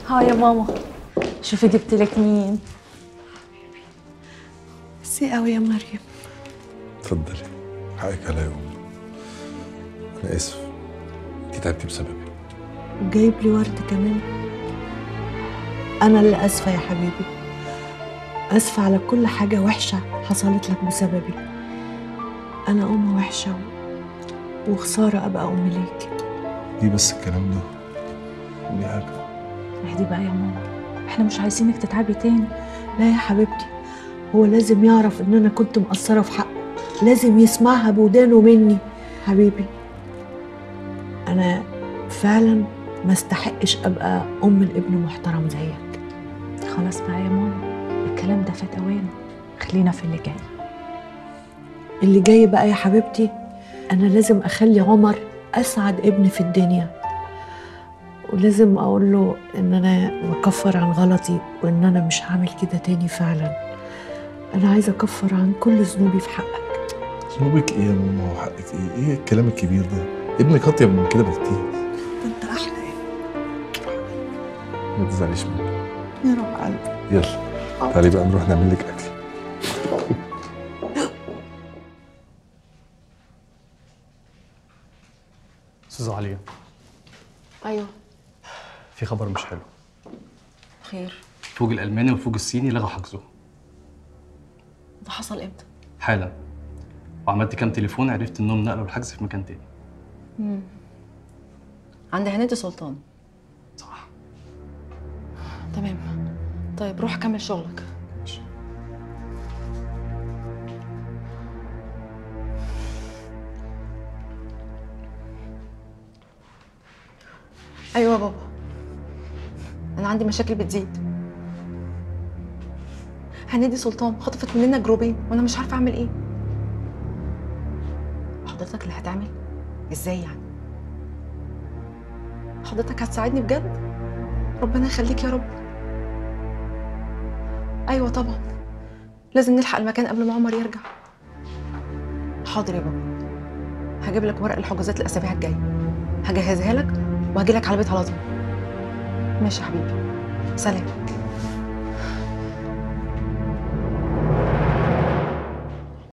ها يا ماما شوفي جبت لك مين ميرسي قوي يا مريم اتفضلي حقك عليا يا أم أنا آسف أنت تعبتي بسببي وجايب لي ورد كمان انا اللي اسفه يا حبيبي اسفه على كل حاجه وحشه حصلت لك بسببي انا ام وحشه و- وخساره ابقى ام ليك ليه بس الكلام ده؟ دي حاجة اهدي بقى يا ماما احنا مش عايزينك تتعبي تاني لا يا حبيبتي هو لازم يعرف ان انا كنت مقصره في حقه لازم يسمعها بودانه مني حبيبي انا فعلا ما استحقش ابقى ام لابن محترم زيك خلاص بقى يا ماما الكلام ده فات اوانه خلينا في اللي جاي اللي جاي بقى يا حبيبتي انا لازم اخلي عمر اسعد ابن في الدنيا ولازم اقول له ان انا بكفر عن غلطي وان انا مش هعمل كده تاني فعلا انا عايزه اكفر عن كل ذنوبي في حقك ذنوبك إيه يا ماما وحقك إيه؟ إيه الكلام الكبير ده؟ ابنك أطيب من كده بكتير انت احلى ما تزعليش مني يا رب قلبي يلا تعالي بقى نروح نعمل لك أكل استاذة عليا ايوه في خبر مش حلو خير الفوج الالماني والفوج الصيني لغوا حجزه ده حصل امتى حالا وعملت كام تليفون عرفت انهم نقلوا الحجز في مكان تاني عند هنادي سلطان صح تمام طيب روح كمل شغلك ماشي. ايوه يا بابا انا عندي مشاكل بتزيد هنادي سلطان خطفت مننا جروبين وانا مش عارفه اعمل ايه حضرتك اللي هتعمل ازاي يعني حضرتك هتساعدني بجد ربنا يخليك يا رب ايوه طبعا لازم نلحق المكان قبل ما عمر يرجع حاضر يا بابا هجيب لك ورق الحجوزات الاسابيع الجايه هجهزها لك وهجي لك على البيت على طول ماشي يا حبيبي سلام